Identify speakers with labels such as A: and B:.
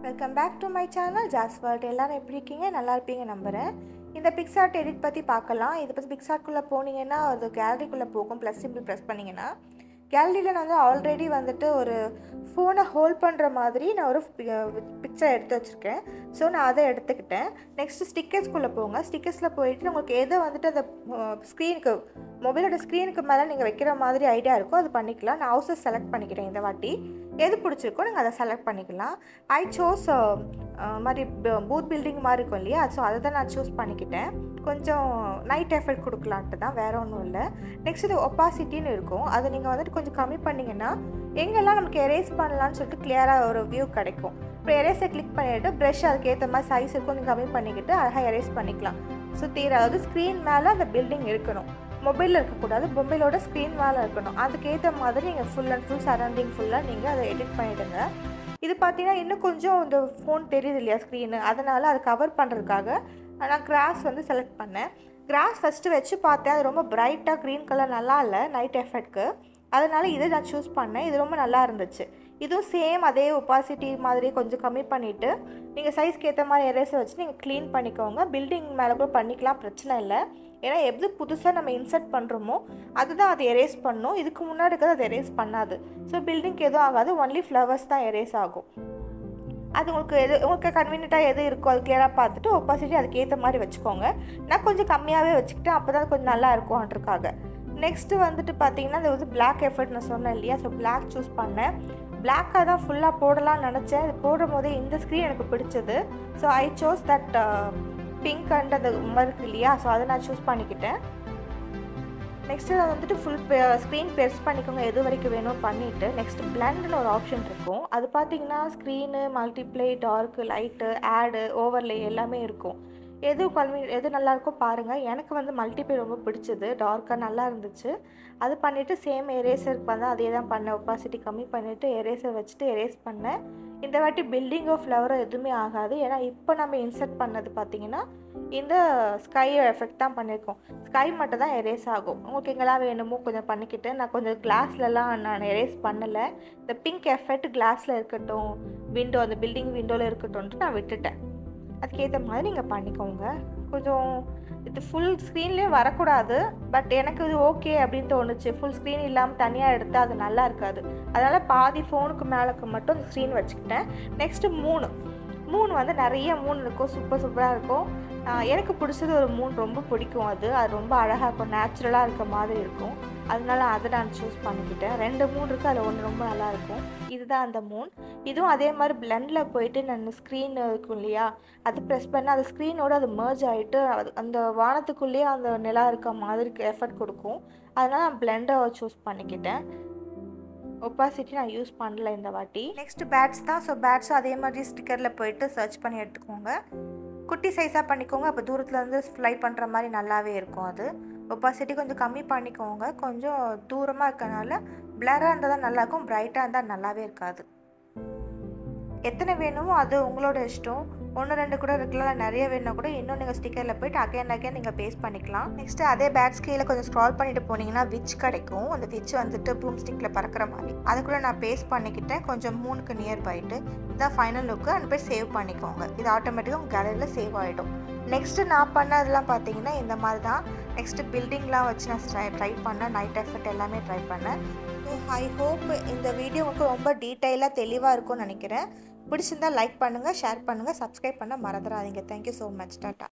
A: welcome back to my channel Jazz World எல்லாரும் எப்படி இருக்கீங்க நல்லா இருப்பீங்க நம்புகிறேன் இந்த பிக்சார்ட் எடிட் பற்றி பார்க்கலாம் இதை பற்றி பிக்சார்ட்குள்ளே போனீங்கன்னா அது கேலரிக்குள்ளே போகும் ப்ளஸ் சிம்பிள் ப்ரெஸ் பண்ணிங்கன்னா கேலரியில் நான் வந்து ஆல்ரெடி வந்துட்டு ஒரு ஃபோனை ஹோல்ட் பண்ணுற மாதிரி நான் ஒரு பிக்சர் எடுத்து வச்சுருக்கேன் ஸோ நான் அதை எடுத்துக்கிட்டேன் நெக்ஸ்ட்டு ஸ்டிக்கர்ஸ்குள்ளே போங்க ஸ்டிக்கர்ஸில் போயிட்டு உங்களுக்கு எதை வந்துட்டு அந்த ஸ்க்ரீனுக்கு மொபைலோட ஸ்க்ரீனுக்கு மேலே நீங்கள் வைக்கிற மாதிரி ஐடியா இருக்கோ அது பண்ணிக்கலாம் நான் ஹவுஸஸ் செலக்ட் பண்ணிக்கிறேன் இந்த வாட்டி எது பிடிச்சிருக்கோ நீங்கள் அதை செலக்ட் பண்ணிக்கலாம் ஐ சோஸ் மாதிரி பூத் பில்டிங் மாதிரி இருக்கும் இல்லையா ஸோ அதை தான் நான் சூஸ் பண்ணிக்கிட்டேன் கொஞ்சம் நைட் எஃபெக்ட் கொடுக்கலான்ட்டு தான் வேறு ஒன்றும் இல்லை நெக்ஸ்ட் இது ஒப்பாசிட்டின்னு இருக்கும் அதை நீங்கள் வந்துட்டு கொஞ்சம் கம்மி பண்ணிங்கன்னா எங்கெல்லாம் நமக்கு எரேஸ் பண்ணலான்னு சொல்லிட்டு கிளியராக ஒரு வியூ கிடைக்கும் இப்போ எரேஸை கிளிக் பண்ணிவிட்டு ப்ரெஷ் அதுக்கேற்ற மாதிரி சைஸ் இருக்கும் நீங்கள் கம்மி பண்ணிக்கிட்டு அழகாக எரேஸ் பண்ணிக்கலாம் சுற்றி அதாவது ஸ்க்ரீன் மேலே அந்த பில்டிங் இருக்கணும் மொபைலில் இருக்கக்கூடாது மொபைலோட ஸ்க்ரீன் மேலே இருக்கணும் அதுக்கேற்ற மாதிரி நீங்கள் ஃபுல் அண்ட் ஃபுல் சரௌண்டிங் ஃபுல்லாக நீங்கள் அதை எடிட் பண்ணிவிடுங்க இது பார்த்தீங்கன்னா இன்னும் கொஞ்சம் இந்த ஃபோன் தெரியுது இல்லையா ஸ்க்ரீனு அதனால் அதை கவர் பண்ணுறதுக்காக நான் கிராஸ் வந்து செலக்ட் பண்ணேன் கிராஸ் ஃபஸ்ட்டு வச்சு பார்த்தேன் அது ரொம்ப பிரைட்டாக க்ரீன் கலர் நல்லா இல்லை நைட் எஃபெக்ட்க்கு அதனால் இதை நான் சூஸ் பண்ணேன் இது ரொம்ப நல்லா இருந்துச்சு இதுவும் சேம் அதே ஒப்பாசிட்டி மாதிரி கொஞ்சம் கம்மி பண்ணிவிட்டு நீங்கள் சைஸ்க்கு ஏற்ற மாதிரி எரேஸை வச்சு நீங்கள் க்ளீன் பண்ணிக்கோங்க பில்டிங் மேலே கூட பண்ணிக்கலாம் பிரச்சனை இல்லை ஏன்னா எது புதுசாக நம்ம இன்சர்ட் பண்ணுறோமோ அதுதான் அது எரேஸ் பண்ணும் இதுக்கு முன்னாடி இருக்கிறது அது எரேஸ் பண்ணாது ஸோ பில்டிங்க்கு எதுவும் ஆகாது ஒன்லி ஃப்ளவர்ஸ் தான் எரேஸ் ஆகும் அது உங்களுக்கு எது உங்களுக்கு கன்வீனியண்ட்டாக எது இருக்கோ அது கிளியராக பார்த்துட்டு ஒப்பாசிட்டி அதுக்கு ஏற்ற மாதிரி வச்சுக்கோங்க நான் கொஞ்சம் கம்மியாகவே வச்சுக்கிட்டேன் அப்போ தான் கொஞ்சம் நல்லா இருக்கும்ன்றக்காக நெக்ஸ்ட்டு வந்துட்டு பார்த்தீங்கன்னா இது வந்து பிளாக் எஃபர்ட் நான் சொன்னேன் இல்லையா ஸோ பிளாக் சூஸ் பண்ணேன் பிளாக்காக தான் ஃபுல்லாக போடலாம்னு நினச்சேன் இது போடும் போதே இந்த ஸ்க்ரீன் எனக்கு பிடிச்சது so I chose that pink and அந்த மாதிரி இருக்கு இல்லையா ஸோ அதை நான் சூஸ் பண்ணிக்கிட்டேன் நெக்ஸ்ட்டு அதை வந்துட்டு ஃபுல் ஸ்க்ரீன் பெருசு பண்ணிக்கோங்க எது வரைக்கும் வேணும் பண்ணிவிட்டு நெக்ஸ்ட் பிளண்ட்னு ஒரு ஆப்ஷன் இருக்கும் அது பார்த்தீங்கன்னா screen multiply dark light add overlay எல்லாமே இருக்கும் எது கல்வி எது நல்லா இருக்கோ பாருங்கள் எனக்கு வந்து மல்டிப்ளை ரொம்ப பிடிச்சது டார்க்காக நல்லா இருந்துச்சு அது பண்ணிவிட்டு சேம் எரேசருக்கு வந்து அதே தான் பண்ணேன் ஒப்பாசிட்டி கம்மி பண்ணிவிட்டு எரேசர் வச்சுட்டு எரேஸ் பண்ணேன் இந்த வாட்டி பில்டிங்கோ ஃப்ளவரோ எதுவுமே ஆகாது ஏன்னா இப்போ நம்ம இன்சர்ட் பண்ணது பார்த்திங்கன்னா இந்த ஸ்கை எஃபெக்ட் தான் பண்ணியிருக்கோம் ஸ்கை மட்டும் தான் எரேஸ் ஆகும் உங்களுக்கு எங்கெல்லாம் வேணுமோ கொஞ்சம் பண்ணிக்கிட்டு நான் கொஞ்சம் கிளாஸ்லலாம் நான் எரேஸ் பண்ணலை இந்த பிங்க் எஃபெக்ட் கிளாஸில் இருக்கட்டும் விண்டோ அந்த பில்டிங் விண்டோவில் இருக்கட்டும்ன்ட்டு நான் விட்டுட்டேன் அதுக்கேற்ற மாதிரி நீங்கள் பண்ணிக்கோங்க கொஞ்சம் இது ஃபுல் ஸ்க்ரீன்லேயே வரக்கூடாது பட் எனக்கு இது ஓகே அப்படின்னு தோணுச்சு ஃபுல் ஸ்க்ரீன் இல்லாமல் தனியாக எடுத்தால் அது நல்லா இருக்காது அதனால் பாதி ஃபோனுக்கு மேலேக்கு மட்டும் ஸ்க்ரீன் வச்சுக்கிட்டேன் நெக்ஸ்ட்டு மூணு மூணு வந்து நிறைய மூணு இருக்கும் சூப்பர் சூப்பராக இருக்கும் எனக்கு பிடிச்சது ஒரு மூணு ரொம்ப பிடிக்கும் அது அது ரொம்ப அழகாக இருக்கும் நேச்சுரலாக இருக்க மாதிரி இருக்கும் அதனால அதை நான் சூஸ் பண்ணிக்கிட்டேன் ரெண்டு மூணு இருக்குது அதில் ஒன்று ரொம்ப நல்லா இருக்கும் இதுதான் அந்த மூன் இதுவும் அதே மாதிரி பிளண்டில் போயிட்டு நான் ஸ்க்ரீன் இருக்கும் இல்லையா அது ப்ரெஸ் பண்ணால் அது ஸ்க்ரீனோட அது மர்ஜ் ஆகிட்டு அது அந்த வானத்துக்குள்ளேயே அந்த நிலா இருக்க மாதிரி எஃபர்ட் கொடுக்கும் அதனால் நான் பிளெண்டை சூஸ் பண்ணிக்கிட்டேன் ஒப்பாசிட்டி நான் யூஸ் பண்ணல இந்த வாட்டி நெக்ஸ்ட் பேட்ஸ் தான் ஸோ பேட்ஸும் அதே மாதிரி ஸ்டிக்கரில் போயிட்டு சர்ச் பண்ணி எடுத்துக்கோங்க குட்டி சைஸாக பண்ணிக்கோங்க அப்போ தூரத்துலேருந்து ஃப்ளை பண்ணுற மாதிரி நல்லாவே இருக்கும் அது ஒப்பாசிட்டி கொஞ்சம் கம்மி பண்ணிக்கோங்க கொஞ்சம் தூரமாக இருக்கனால பிளராக இருந்தால் தான் நல்லாயிருக்கும் பிரைட்டாக இருந்தால் நல்லாவே இருக்காது எத்தனை வேணுமோ அது உங்களோட இஷ்டம் ஒன்று ரெண்டு கூட இருக்கலாம் நிறைய வேணும்னா கூட இன்னும் நீங்கள் ஸ்டிக்கரில் போய்ட்டு அகைன் அகைன் நீங்கள் பேஸ்ட் பண்ணிக்கலாம் நெக்ஸ்ட்டு அதே பேட்ஸ் கீழே கொஞ்சம் ஸ்க்ரால் பண்ணிட்டு போனீங்கன்னா விச் கிடைக்கும் அந்த விச் வந்துட்டு ப்ரூம் ஸ்டிக்கில் பறக்கிற மாதிரி அது கூட நான் பேஸ்ட் பண்ணிக்கிட்டேன் கொஞ்சம் மூணுக்கு நியர் போயிட்டு இதுதான் ஃபைனல் லுக்கு அண்ட் போய் சேவ் பண்ணிக்கோங்க இது ஆட்டோமேட்டிக்காக உங்கள் கேலரியில் சேவ் ஆகிடும் நெக்ஸ்ட்டு நான் பண்ணதெல்லாம் பார்த்தீங்கன்னா இந்த மாதிரி தான் நெக்ஸ்ட்டு பில்டிங்லாம் வச்சு நான் ட்ரை ட்ரை பண்ணேன் நைட் எஃபெக்ட் எல்லாமே ட்ரை பண்ணேன் ஸோ ஐ ஹோப் இந்த வீடியோ உங்களுக்கு ரொம்ப டீட்டெயிலாக தெளிவாக இருக்கும்னு நினைக்கிறேன் பிடிச்சிருந்தா லைக் பண்ணுங்கள் ஷேர் பண்ணுங்கள் சப்ஸ்கிரைப் பண்ண மறந்துடாதீங்க தேங்க்யூ ஸோ மச் டாட்டா